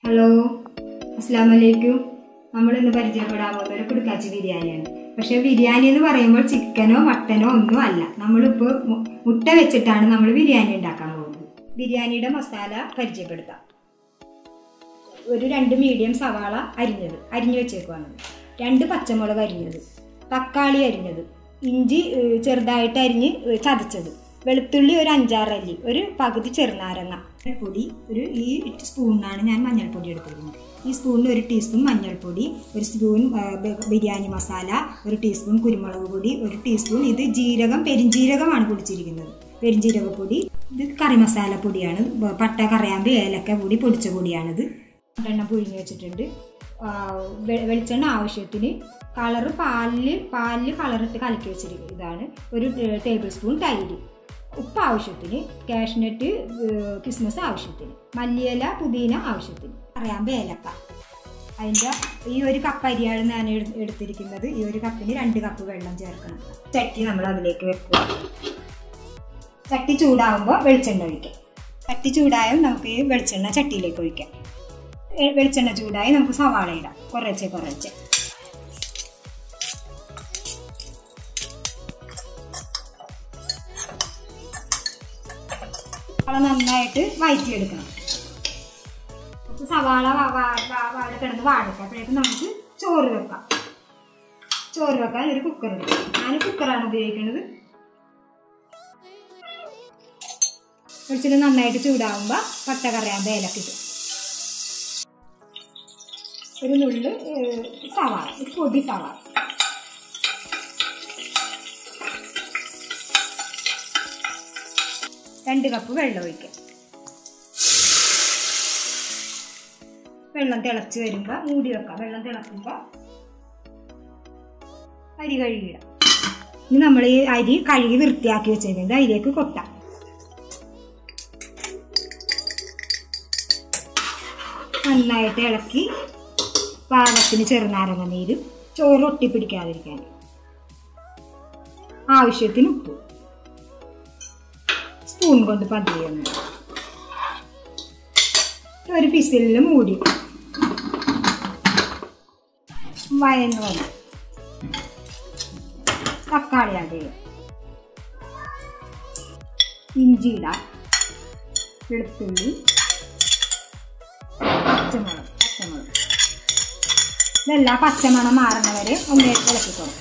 hello അസ്സാം വലൈക്കും നമ്മൾ ഇന്ന് പരിചയപ്പെടാൻ പോകുന്ന ഒരു കുടുക്കാച്ചി ബിരിയാണിയാണ് പക്ഷെ ബിരിയാണി എന്ന് പറയുമ്പോൾ ചിക്കനോ മട്ടനോ ഒന്നും അല്ല നമ്മളിപ്പോൾ മു- മുട്ട വെച്ചിട്ടാണ് നമ്മൾ ബിരിയാണി ഉണ്ടാക്കാൻ പോകുന്നത് ബിരിയാണിയുടെ മസാല പരിചയപ്പെടുത്താം ഒരു രണ്ട് മീഡിയം സവാള അരിഞ്ഞത് അരിഞ്ഞു വെച്ചേക്കുവാണ് രണ്ട് പച്ചമുളക് അരിഞ്ഞത് തക്കാളി അരിഞ്ഞത് ഇഞ്ചി ഏഹ്, ചെറുതായിട്ട് അരിഞ്ഞ് ഏഹ്, ചതച്ചത് വെളുത്തുള്ളി ഒരു അഞ്ചാറ് അല്ലി ഒരു പകുതി ചെറുനാരങ്ങ മഞ്ഞൾപ്പൊടി ഒരു ഈ സ്പൂണിനാണ് ഞാൻ മഞ്ഞൾപ്പൊടി എടുത്തിരിക്കുന്നത് ഈ സ്പൂണിൽ ഒരു ടീസ്പൂൺ മഞ്ഞൾപ്പൊടി ഒരു സ്പൂൺ ആ, ബ- ബിരിയാണി മസാല ഒരു ടീസ്പൂൺ കുരുമുളക് പൊടി ഒരു ടീസ്പൂൺ ഇത് ജീരകം പെരിഞ്ജീരകമാണ് പൊടിച്ചിരിക്കുന്നത് പെരിഞ്ജീരകപ്പൊടി ഇത് കറി മസാല പൊടിയാണ് ബ- പട്ട കറയാമ്പ് ഏലക്ക പൊടി പൊടിച്ച പൊടിയാണിത് രണ്ടെണ്ണം പുഴുങ്ങി വെച്ചിട്ടുണ്ട് ആ, വെ- വെളിച്ചെണ്ണ ആവശ്യത്തിന് കളറ് പാലിൽ പാലിൽ കളറിട്ട് കലക്കി വെച്ചിരിക്കുന്നത് ഇതാണ് ഒരു ടേബിൾ സ്പൂൺ തൈര് ഉപ്പ് ആവശ്യത്തിന് കാഷ്നട്ട് കിസ്മസ് ആവശ്യത്തിന് മല്ലിയില പുതിന ആവശ്യത്തിന് അറിയാമ്പ് ഏലക്ക അതിൻ്റെ ഈ ഒരു കപ്പ് അരിയാണ് ഞാൻ എടു- എടുത്തിരിക്കുന്നത് ഈ ഒരു കപ്പിന് രണ്ട് കപ്പ് വെള്ളം ചേർക്കണം ചട്ടി നമ്മൾ അതിലേക്ക് വെക്കുക ചട്ടി ചൂടാകുമ്പോൾ വെളിച്ചെണ്ണ ഒഴിക്കാം ചട്ടി ചൂടായാൽ നമുക്ക് ഈ വെളിച്ചെണ്ണ ചട്ടിയിലേക്ക് ഒഴിക്കാം എ- വെളിച്ചെണ്ണ ചൂടായി നമുക്ക് സവാള ഇടാം കുറച്ച് കുറച്ച് സവാള നന്നായിട്ട് വഴറ്റിയെടുക്കണം നമുക്ക് സവാള വ- വ- വ- വാടി കിടന്ന് വാടക്കാം അപ്പോഴേക്കും നമുക്ക് ചോറ് വെക്കാം ചോറ് വെക്കാൻ ഒരു കുക്കർ എടുക്കാം ഞാൻ കുക്കറാണ് ഉപയോഗിക്കുന്നത് വെളിച്ചെണ്ണ നന്നായിട്ട് ചൂടാകുമ്പോൾ പട്ട കറിയാകുമ്പോൾ ഏലക്കിട്ട് ഒരു നുള്ളു ഏഹ്, സവാള ഒരു പൊടി സവാള രണ്ട് കപ്പ് വെള്ളം ഒഴിക്കാം വെള്ളം തിളച്ച് വരുമ്പോൾ മൂടി വെക്കാം വെള്ളം തിളക്കുമ്പോൾ അരി കഴുകിയിടാം ഇനി നമ്മൾ ഈ അരി കഴുകി വൃത്തിയാക്കി വെച്ചേക്കുന്നത് അതിലേക്ക് കൊട്ടാം നന്നായിട്ട് ഇളക്കി പാകത്തിന് ചെറുനാരങ്ങ നീരും ചോറ് ഒട്ടിപ്പിടിക്കാതിരിക്കാൻ ആവശ്യത്തിന് ഉപ്പ് സ്പൂൺ കൊണ്ട് പതിയൊന്ന് ഒരു പിസിലിൽ മൂടി വയന്ന് വന്നു തക്കാളി ആഡ് ചെയ്യാം ഇഞ്ചി ഇടാം വെളുത്തുള്ളി പച്ചമുളക് പച്ചമുളക് ഇതെല്ലാം പച്ചമണം മാറുന്ന വരെ ഒന്ന് ഇളക്കി കൊടുക്കാം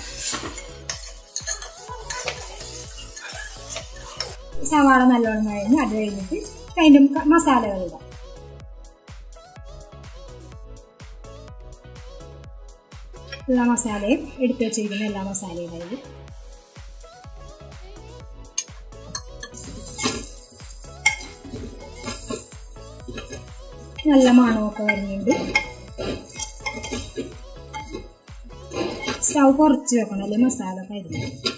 സവാള നല്ലോണം കഴിഞ്ഞ് അത് കഴിഞ്ഞിട്ട് അതിൻ്റെ ക- മസാലകൾ ഇടാം എല്ലാ മസാലയും എടുത്തു വെച്ചിരിക്കുന്ന എല്ലാ മസാലയും അതിൽ നല്ല മണമൊക്കെ വരുന്നുണ്ട് സ്റ്റൗ കുറച്ച് വെക്കണം അല്ലെങ്കിൽ മസാല കരിഞ്ഞു